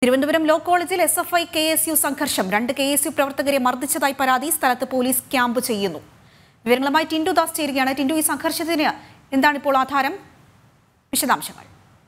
Thiruvananthapuram law കോളേജിൽ S F I K S U സംഘർഷം രണ്ട് കെ എസ് യു പ്രവർത്തകരെ മർദ്ദിച്ചതായി പരാതി സ്ഥലത്ത് പോലീസ് ക്യാമ്പ് ചെയ്യുന്നു വിവരങ്ങളുമായി ടിൻഡു ദാസ് ചേരുകയാണ് ടിൻഡു ഈ സംഘർഷത്തിന് എന്താണ് ഇപ്പോൾ ആധാരം വിശദാംശങ്ങൾ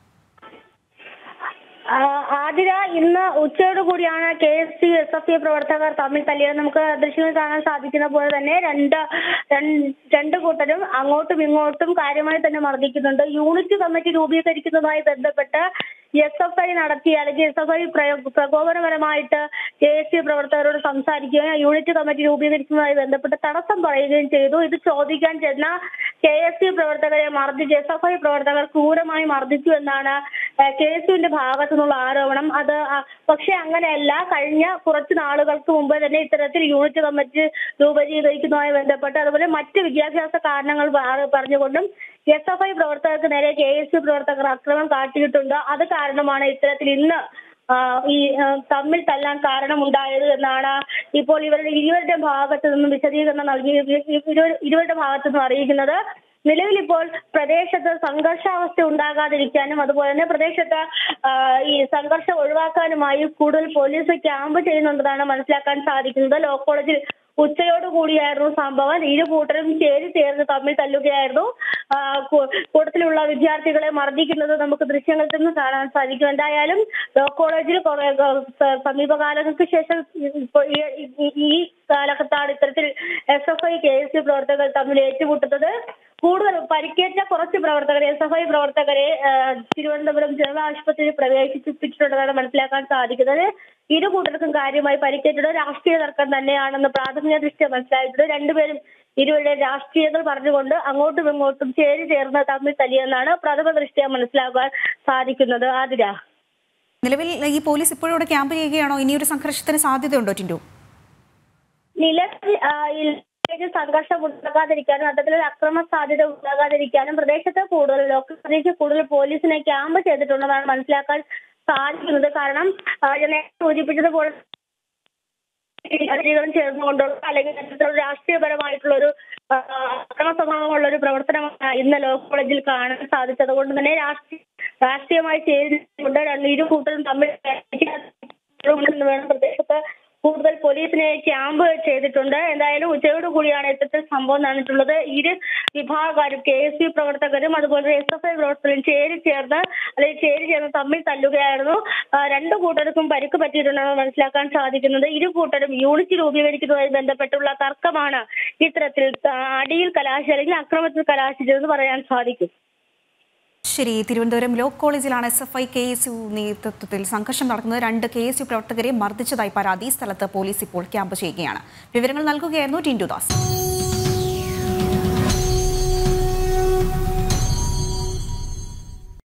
ആ, ആതിര ഇന്ന് ഉച്ചയോട് കൂടിയാണ് K S C S F I പ്രവർത്തകർ തമ്മിൽ തല്ലിയത് നമുക്ക് ദൃശ്യങ്ങൾ കാണാൻ സാധിക്കുന്ന പോലെ തന്നെ രണ്ട് രൺ- രണ്ട് കൂട്ടരും അങ്ങോട്ടും ഇങ്ങോട്ടും കാര്യമായി തന്നെ മർദ്ദിക്കുന്നുണ്ട് യൂണിറ്റ് കമ്മിറ്റി രൂപീകരിക്കുന്നതുമായി ബന്ധപ്പെട്ട് എസ് എഫ് ഐ നടത്തിയ അല്ലെങ്കിൽ എസ് എഫ് ഐ പ്രകോപനപരമായിട്ട് കെ എസ് സി പ്രവർത്തകരോട് സംസാരിക്കുകയും യൂണിറ്റ് കമ്മിറ്റി രൂപീകരിക്കുന്നതുമായി ബന്ധപ്പെട്ട് തടസ്സം പറയുകയും ചെയ്തു ഇത് ചോദിക്കാൻ ചെന്ന കെ എസ് യു പ്രവർത്തകരെ മർദ്ദിച്ച് എസ് എഫ് ഐ പ്രവർത്തകർ ക്രൂരമായി മർദ്ദിച്ചു എന്നാണ് കെ എസ് യുവിന്റെ ഭാഗത്തു നിന്നുള്ള ആരോപണം അത് ആ, പക്ഷെ അങ്ങനെയല്ല കഴിഞ്ഞ കുറച്ച് നാളുകൾക്ക് മുമ്പ് തന്നെ ഇത്തരത്തിൽ യൂണിറ്റ് കമ്മിറ്റി രൂപീകരിക്കുന്നതുമായി ബന്ധപ്പെട്ട് അതുപോലെ മറ്റ് വിദ്യാഭ്യാസ കാരണങ്ങൾ പറ- പറഞ്ഞുകൊണ്ടും എസ് എഫ് ഐ പ്രവർത്തകർക്ക് നേരെ കെ എസ് യു പ്രവർത്തകർ അക്രമം കാട്ടിയിട്ടുണ്ട് അത് കാരണമാണ് ഇത്തരത്തിൽ ഇന്ന് ആ, ഈ ആ, തമ്മിൽ തല്ലാൻ കാരണമുണ്ടായത് എന്നാണ് ഇപ്പോൾ ഇവരുടെ ഇരുവരുടെ ഭാഗത്തു നിന്നും വിശദീകരണം നൽകി ഇരു- ഇരുവരുടെ ഭാഗത്തു നിന്നും അറിയിക്കുന്നത് നിലവിൽ ഇപ്പോൾ പ്രദേശത്ത് സംഘർഷാവസ്ഥ ഉണ്ടാകാതിരിക്കാനും അതുപോലെ തന്നെ പ്രദേശത്ത് ആ, ഈ സംഘർഷം ഒഴിവാക്കാനുമായി കൂടുതൽ പോലീസ് ക്യാമ്പ് ചെയ്യുന്നുണ്ടെന്നാണ് മനസ്സിലാക്കാൻ സാധിക്കുന്നത് ലോ കോളേജിൽ ഉച്ചയോട് കൂടിയായിരുന്നു സംഭവം ഇരു കൂട്ടരും ചേരി ചേർന്ന് തമ്മിൽ തല്ലുകയായിരുന്നു ആ, കൂ- കൂട്ടത്തിലുള്ള വിദ്യാർത്ഥികളെ മർദ്ദിക്കുന്നത് നമുക്ക് ദൃശ്യങ്ങളിൽ നിന്ന് കാണാൻ സാധിക്കും എന്തായാലും ലോ കോളേജിൽ കുറെ സ- സമീപകാലങ്ങൾക്ക് ശേഷം ഇപ്പോൾ ഈ- ഈ- ഈ കാലഘട്ടത്താണ് ഇത്തരത്തിൽ S F I K S U പ്രവർത്തകർ തമ്മിൽ ഏറ്റുമുട്ടുന്നത് കൂടുതൽ പരിക്കേറ്റ കുറച്ച് പ്രവർത്തകരെ എസ് എഫ് ഐ പ്രവർത്തകരെ ആ, തിരുവനന്തപുരം ജനറൽ ആശുപത്രിയിൽ പ്രവേശിപ്പിച്ചിട്ടുണ്ടെന്നാണ് മനസ്സിലാക്കാൻ സാധിക്കുന്നത് ഇരു കൂട്ടർക്കും കാര്യമായി പരിക്കേറ്റത് രാഷ്ട്രീയ തർക്കം തന്നെയാണെന്ന് പ്രാഥമിക ദൃഷ്ടിയ മനസ്സിലായിട്ടുണ്ട് രണ്ടുപേരും ഇരുവരുടെ രാഷ്ട്രീയങ്ങൾ പറഞ്ഞുകൊണ്ട് അങ്ങോട്ടും ഇങ്ങോട്ടും ചേരി ചേർന്ന് തമ്മിൽ തല്ലിയെന്നാണ് പ്രഥമ ദൃഷ്ടിയ മനസ്സിലാക്കാൻ സാധിക്കുന്നത് ആതിര നിലവിൽ ഈ പോലീസ് ഇപ്പോഴും ഇവിടെ ക്യാമ്പ് ചെയ്യുകയാണോ ഇനിയൊരു സംഘർഷത്തിന് സാധ്യതയുണ്ടോ ടിൻഡു നിലവിൽ ആ, ഈ പ്രത്യേകിച്ച് സംഘർഷം ഉണ്ടാകാതിരിക്കാനും അത്തരത്തിലൊരു അക്രമ സാധ്യത ഉണ്ടാകാതിരിക്കാനും പ്രദേശത്ത് കൂടുതൽ ലോക്കൽ പ്രദേശത്ത് കൂടുതൽ പോലീസിനെ ക്യാമ്പ് ചെയ്തിട്ടുണ്ടെന്നാണ് മനസ്സിലാക്കാൻ സാധിക്കുന്നത് കാരണം ആ, ഞാൻ നേരത്തെ സൂചിപ്പിച്ചതുപോലെ അധികം ചേർന്നുകൊണ്ടുള്ള അല്ലെങ്കിൽ അത്തരത്തിലുള്ള രാഷ്ട്രീയപരമായിട്ടുള്ള ഒരു അക്രമ സ്വഭാവമുള്ള ഒരു പ്രവർത്തനമാണ് ഇന്ന് ലോ കോളേജിൽ കാണാൻ സാധിച്ചത് കൊണ്ട് തന്നെ രാഷ്ട്രീയ രാഷ്ട്രീയമായി ചേരുന്നുണ്ട് രണ്ട് ഇരു കൂട്ടരും തമ്മിൽ എന്ന് വേണം പ്രദേശത്ത് കൂടുതൽ പോലീസിനെ ക്യാമ്പ് ചെയ്തിട്ടുണ്ട് എന്തായാലും ഉച്ചയോട് കൂടിയാണ് ഇത്തരത്തിൽ സംഭവം നടന്നിട്ടുള്ളത് ഇരു വിഭാഗക്കാരും കെ എസ് യു പ്രവർത്തകരും അതുപോലെ എസ് എഫ് ഐ പ്രവർത്തകരും ചേരി ചേർന്ന് അല്ലെങ്കിൽ ചേരി ചേർന്ന് തമ്മിൽ തല്ലുകയായിരുന്നു ആ, രണ്ടു കൂട്ടർക്കും പരിക്ക് പറ്റിയിട്ടുണ്ടെന്ന് മനസ്സിലാക്കാൻ സാധിക്കുന്നത് ഇരു കൂട്ടരും യൂണിറ്റ് രൂപീകരിക്കുന്നതുമായി ബന്ധപ്പെട്ടുള്ള തർക്കമാണ് ഇത്തരത്തിൽ ആ, അടിയിൽ കലാശി അല്ലെങ്കിൽ അക്രമത്തിൽ കലാശിച്ചതെന്ന് പറയാൻ സാധിക്കും ശരി തിരുവനന്തപുരം ലോ കോളേജിലാണ് S F I K S U നേതൃത്വത്തിൽ സംഘർഷം നടക്കുന്നത് രണ്ട് കെ എസ് യു പ്രവർത്തകരെ മർദ്ദിച്ചതായി പരാതി സ്ഥലത്ത് പോലീസ് ഇപ്പോൾ ക്യാമ്പ് ചെയ്യുകയാണ് വിവരങ്ങൾ നൽകുകയായിരുന്നു ടിൻഡു ദാസ്